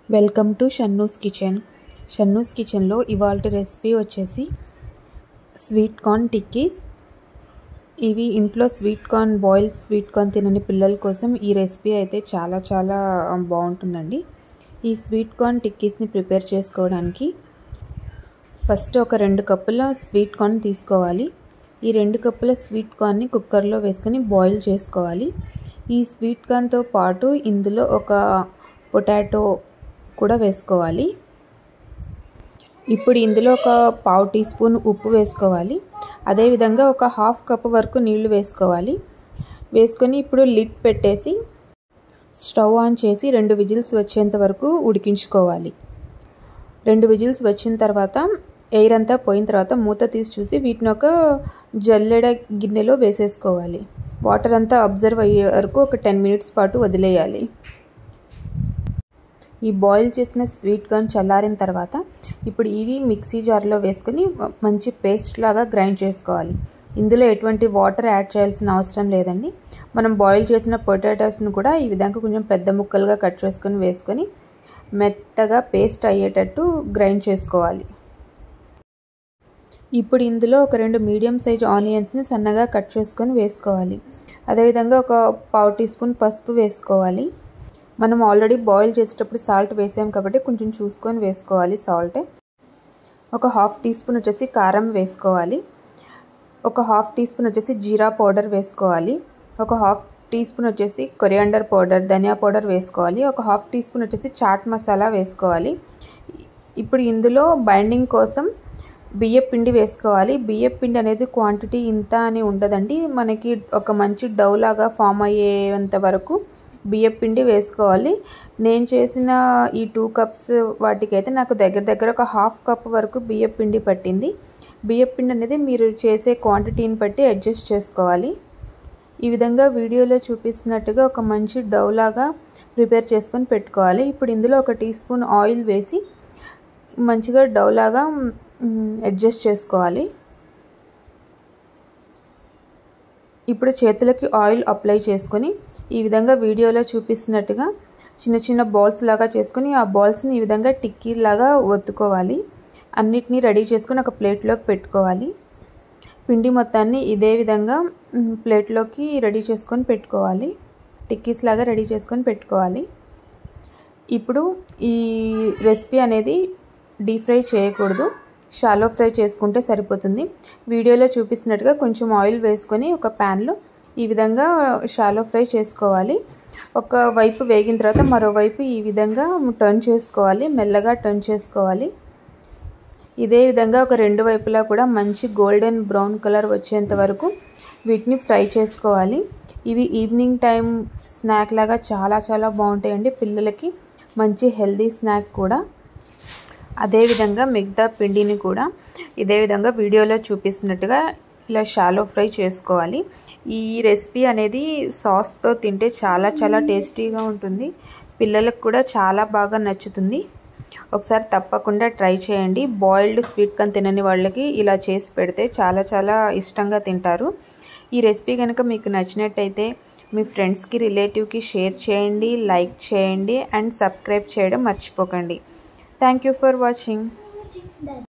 welcome to Shannu's kitchen Shannu's కిచెన్లో ఇవాళ recipe వచ్చేసి స్వీట్ కార్న్ టిక్కీస్ ఇవి ఇంట్లో sweet corn boil sweet corn తినని పిల్లల కోసం ఈ రెసిపీ అయితే చాలా చాలా బాగుంటుందండి ఈ స్వీట్ కార్న్ టిక్కీస్ని ప్రిపేర్ చేసుకోవడానికి ఫస్ట్ ఒక రెండు కప్పుల స్వీట్ కార్న్ తీసుకోవాలి ఈ రెండు కప్పుల స్వీట్ కార్న్ని కుక్కర్లో వేసుకొని బాయిల్ చేసుకోవాలి ఈ స్వీట్ కార్న్తో పాటు ఇందులో ఒక పొటాటో కూడా వేసుకోవాలి ఇప్పుడు ఇందులో ఒక పావు టీ స్పూన్ ఉప్పు వేసుకోవాలి అదేవిధంగా ఒక హాఫ్ కప్ వరకు నీళ్లు వేసుకోవాలి వేసుకొని ఇప్పుడు లిడ్ పెట్టేసి స్టవ్ ఆన్ చేసి రెండు విజిల్స్ వచ్చేంత వరకు ఉడికించుకోవాలి రెండు విజిల్స్ వచ్చిన తర్వాత ఎయిర్ అంతా పోయిన తర్వాత మూత తీసి చూసి వీటిని ఒక జల్లెడ గిన్నెలో వేసేసుకోవాలి వాటర్ అంతా అబ్జర్వ్ అయ్యే వరకు ఒక టెన్ మినిట్స్ పాటు వదిలేయాలి ఈ బాయిల్ చేసిన స్వీట్ కార్న్ చల్లారిన తర్వాత ఇప్పుడు ఇవి మిక్సీ జార్లో వేసుకొని మంచి పేస్ట్ లాగా గ్రైండ్ చేసుకోవాలి ఇందులో ఎటువంటి వాటర్ యాడ్ చేయాల్సిన అవసరం లేదండి మనం బాయిల్ చేసిన పొటాటోస్ని కూడా ఈ విధంగా కొంచెం పెద్ద ముక్కలుగా కట్ చేసుకొని వేసుకొని మెత్తగా పేస్ట్ అయ్యేటట్టు గ్రైండ్ చేసుకోవాలి ఇప్పుడు ఇందులో ఒక రెండు మీడియం సైజ్ ఆనియన్స్ని సన్నగా కట్ చేసుకొని వేసుకోవాలి అదేవిధంగా ఒక పావు టీ స్పూన్ పసుపు వేసుకోవాలి మనం ఆల్రెడీ బాయిల్ చేసేటప్పుడు సాల్ట్ వేసాం కాబట్టి కొంచెం చూసుకొని వేసుకోవాలి సాల్ట్ ఒక హాఫ్ టీ స్పూన్ వచ్చేసి కారం వేసుకోవాలి ఒక హాఫ్ టీ స్పూన్ వచ్చేసి జీరా పౌడర్ వేసుకోవాలి ఒక హాఫ్ టీ స్పూన్ వచ్చేసి కొరియాండర్ పౌడర్ ధనియా పౌడర్ వేసుకోవాలి ఒక హాఫ్ టీ స్పూన్ వచ్చేసి చాట్ మసాలా వేసుకోవాలి ఇప్పుడు ఇందులో బైండింగ్ కోసం బియ్యం పిండి వేసుకోవాలి బియ్యం పిండి అనేది క్వాంటిటీ ఇంత అని ఉండదండి మనకి ఒక మంచి డవ్ లాగా ఫామ్ అయ్యేంత వరకు బియ్యం పిండి వేసుకోవాలి నేను చేసిన ఈ టూ కప్స్ వాటికైతే నాకు దగ్గర దగ్గర ఒక హాఫ్ కప్ వరకు బియ్యం పిండి పట్టింది బియ్యం పిండి అనేది మీరు చేసే క్వాంటిటీని బట్టి అడ్జస్ట్ చేసుకోవాలి ఈ విధంగా వీడియోలో చూపిస్తున్నట్టుగా ఒక మంచి డవ్ లాగా ప్రిపేర్ చేసుకొని పెట్టుకోవాలి ఇప్పుడు ఇందులో ఒక టీ స్పూన్ ఆయిల్ వేసి మంచిగా డవ్ లాగా అడ్జస్ట్ చేసుకోవాలి ఇప్పుడు చేతులకి ఆయిల్ అప్లై చేసుకొని ఈ విధంగా వీడియోలో చూపిస్తున్నట్టుగా చిన్న చిన్న బాల్స్ లాగా చేసుకొని ఆ బాల్స్ని ఈ విధంగా టిక్కీ లాగా ఒత్తుకోవాలి అన్నిటినీ రెడీ చేసుకొని ఒక ప్లేట్లోకి పెట్టుకోవాలి పిండి మొత్తాన్ని ఇదే విధంగా ప్లేట్లోకి రెడీ చేసుకొని పెట్టుకోవాలి టిక్కీస్ లాగా రెడీ చేసుకొని పెట్టుకోవాలి ఇప్పుడు ఈ రెసిపీ అనేది డీప్ ఫ్రై చేయకూడదు షాలో ఫ్రై చేసుకుంటే సరిపోతుంది వీడియోలో చూపిస్తున్నట్టుగా కొంచెం ఆయిల్ వేసుకొని ఒక ప్యాన్లో ఈ విధంగా షాలో ఫ్రై చేసుకోవాలి ఒక వైపు వేగిన తర్వాత మరోవైపు ఈ విధంగా టర్న్ చేసుకోవాలి మెల్లగా టర్న్ చేసుకోవాలి ఇదే విధంగా ఒక రెండు వైపులా కూడా మంచి గోల్డెన్ బ్రౌన్ కలర్ వచ్చేంత వరకు వీటిని ఫ్రై చేసుకోవాలి ఇవి ఈవినింగ్ టైం స్నాక్ లాగా చాలా చాలా బాగుంటాయండి పిల్లలకి మంచి హెల్దీ స్నాక్ కూడా అదేవిధంగా మిగతా పిండిని కూడా ఇదే విధంగా వీడియోలో చూపిస్తున్నట్టుగా ఇలా షాలో ఫ్రై చేసుకోవాలి ఈ రెసిపీ అనేది సాస్తో తింటే చాలా చాలా టేస్టీగా ఉంటుంది పిల్లలకు కూడా చాలా బాగా నచ్చుతుంది ఒకసారి తప్పకుండా ట్రై చేయండి బాయిల్డ్ స్వీట్ కార్న్ తినని వాళ్ళకి ఇలా చేసి పెడితే చాలా చాలా ఇష్టంగా తింటారు ఈ రెసిపీ కనుక మీకు నచ్చినట్టయితే మీ ఫ్రెండ్స్కి రిలేటివ్కి షేర్ చేయండి లైక్ చేయండి అండ్ సబ్స్క్రైబ్ చేయడం మర్చిపోకండి థ్యాంక్ యూ ఫర్ వాచింగ్